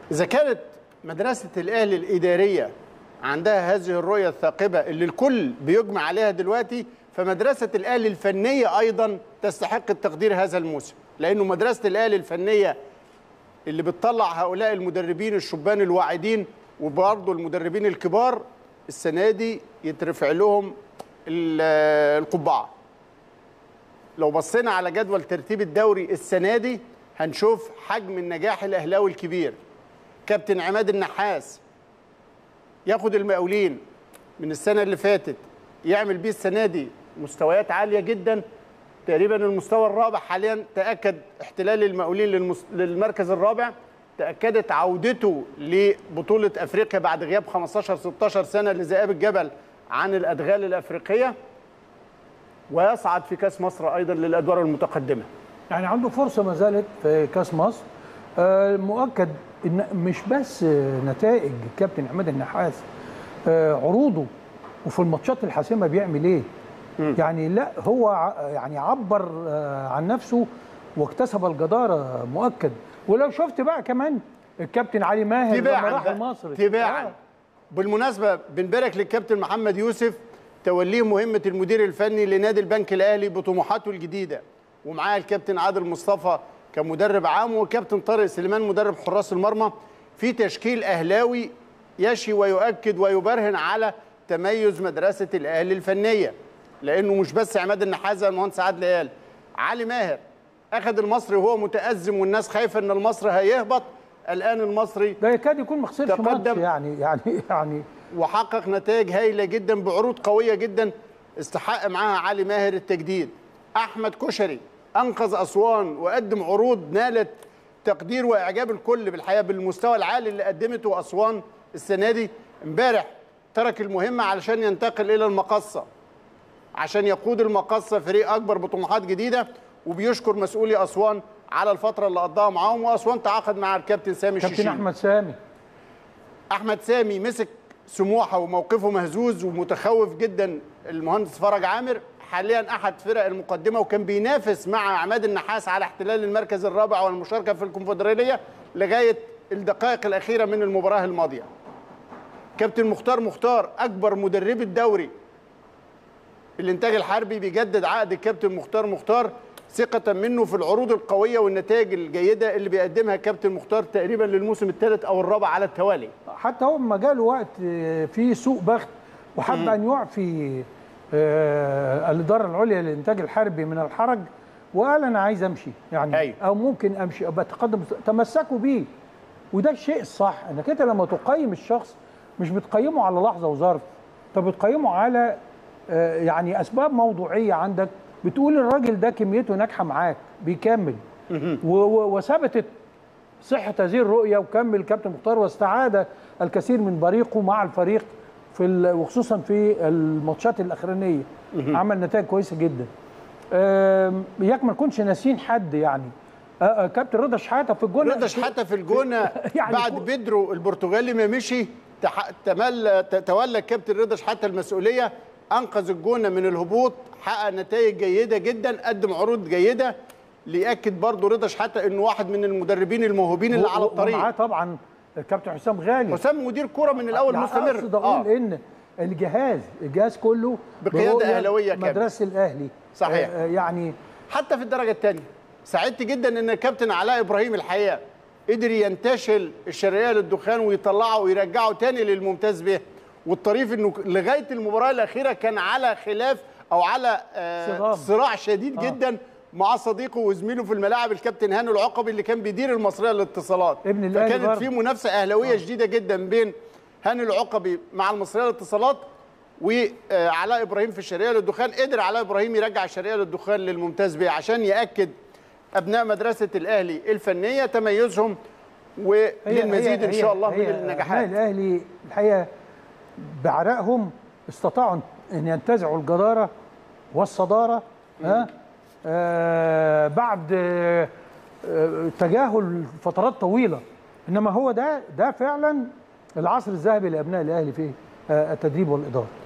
اذا كانت مدرسه الاهلي الاداريه عندها هذه الرؤيه الثاقبه اللي الكل بيجمع عليها دلوقتي فمدرسه الاهلي الفنيه ايضا تستحق التقدير هذا الموسم لانه مدرسه الاهلي الفنيه اللي بتطلع هؤلاء المدربين الشبان الواعدين وبرضه المدربين الكبار السنه دي يترفع لهم ال- القبعه لو بصينا على جدول ترتيب الدوري السنه دي هنشوف حجم النجاح الاهلاوي الكبير كابتن عماد النحاس ياخد المقاولين من السنه اللي فاتت يعمل بيه السنه دي مستويات عاليه جدا تقريبا المستوى الرابع حاليا تاكد احتلال المقاولين للمس... للمركز الرابع تاكدت عودته لبطوله افريقيا بعد غياب 15 16 سنه لذئاب الجبل عن الادغال الافريقيه ويصعد في كاس مصر ايضا للادوار المتقدمه يعني عنده فرصه ما زالت في كاس مصر آه، مؤكد ان مش بس آه، نتائج كابتن عماد النحاس آه، عروضه وفي الماتشات الحاسمه بيعمل ايه يعني لا هو ع- يعني عبر آه، عن نفسه واكتسب الجداره مؤكد ولو شفت بقى كمان الكابتن علي ماهر لما تباعا راح بقى، المصري تباعا آه. بالمناسبه بنبارك للكابتن محمد يوسف توليه مهمه المدير الفني لنادي البنك الاهلي بطموحاته الجديده ومعاه الكابتن عادل مصطفى كمدرب عام وكابتن طارق سليمان مدرب حراس المرمى في تشكيل اهلاوي يشي ويؤكد ويبرهن على تميز مدرسه الاهلي الفنيه لانه مش بس عماد النحاس زي المهندس عادل قال علي ماهر اخذ المصري وهو متازم والناس خايفه ان المصري هيهبط الان المصري ده يكاد يكون ما خسرش ماتش تقدم. يعني يعني يعني وحقق نتائج هايله جدا بعروض قويه جدا استحق معاها علي ماهر التجديد احمد كشري انقذ اسوان وقدم عروض نالت تقدير واعجاب الكل بالحقيقه بالمستوى العالي اللي قدمته اسوان السنه دي امبارح ترك المهمه علشان ينتقل الى المقصه عشان يقود المقصه فريق اكبر بطموحات جديده وبيشكر مسؤولي اسوان على الفتره اللي قضاها معاهم واسوان تعاقد مع الكابتن سامي كابتن الشيشيني احمد سامي احمد سامي مسك سموحه وموقفه مهزوز ومتخوف جدا المهندس فرج عامر حاليا احد فرق المقدمه وكان بينافس مع عماد النحاس على احتلال المركز الرابع والمشاركه في الكونفدراليه لغايه الدقائق الاخيره من المباراه الماضيه كابتن مختار مختار اكبر مدرب الدوري الانتاج الحربي بيجدد عقد الكابتن مختار مختار ثقة منه في العروض القوية والنتائج الجيدة اللي بيقدمها كابتن مختار تقريبا للموسم الثالث أو الرابع على التوالي حتى هو لما جاله وقت آه، فيه سوء بخت وحب ان يعفي آه، الاداره العليا للانتاج الحربي من الحرج وقال انا عايز امشي يعني أيوة. او ممكن امشي او بتقدم تمسكوا بيه وده الشيء الصح انك انت لما تقيم الشخص مش بتقيمه على لحظه وظرف انت بتقيمه على آه، يعني اسباب موضوعيه عندك بتقول الراجل ده كميته ناجحه معاك بيكمل و- و- وثبتت صحة هذه الرؤية وكمل كابتن مختار واستعاد الكثير من بريقه مع الفريق في ال- وخصوصا في الماتشات الأخرانية عمل نتائج كويسة جدا آم، إياك ما نكونش ناسيين حد يعني آه، آه، كابتن رضا شحاتة في الجون رضا شحاتة في الجونة يعني بعد كو- بيدرو البرتغالي ما مشي تح- تمل ت- تولى الكابتن رضا شحاتة المسؤولية أنقذ الجونة من الهبوط حقق نتائج جيدة جدا قدم عروض جيدة ليأكد برضه رضا شحاتة إنه واحد من المدربين الموهوبين اللي على ومعاه الطريق طبعا الكابتن حسام غالي حسام مدير كرة من الأول يعني مستمر اقصد اقول ان الجهاز الجهاز كله بقيادة برؤية أهلاوية كاملة. مدرسه الاهلي صحيح. آه، آه، يعني حتى في الدرجة الثانية سعدت جدا ان الكابتن علاء ابراهيم الحقيقة قدر ينتشل الشرقية للدخان ويطلعه ويرجعه تاني للممتاز به والطريف انه لغاية المباراة الأخيرة كان على خلاف او على آه صدام. صراع شديد آه. جدا مع صديقه وزميله في الملاعب الكابتن هاني العقبي اللي كان بيدير المصرية للاتصالات ابن الأهلي فكانت برضه. في منافسة أهلاوية شديدة جدا بين هاني العقبي مع المصرية للاتصالات وعلاء ابراهيم في الشرقيه للدخان قدر علاء ابراهيم يرجع الشرقيه للدخان للممتاز بيه عشان ياكد ابناء مدرسه الاهلي الفنيه تميزهم وللمزيد ان شاء الله من هي النجاحات أبناء الاهلي الحقيقه بعرقهم استطاعوا ان ينتزعوا الجداره والصداره ها آه بعد آه آه، تجاهل فترات طويله انما هو ده ده فعلا العصر الذهبي لابناء الاهلي في آه التدريب والاداره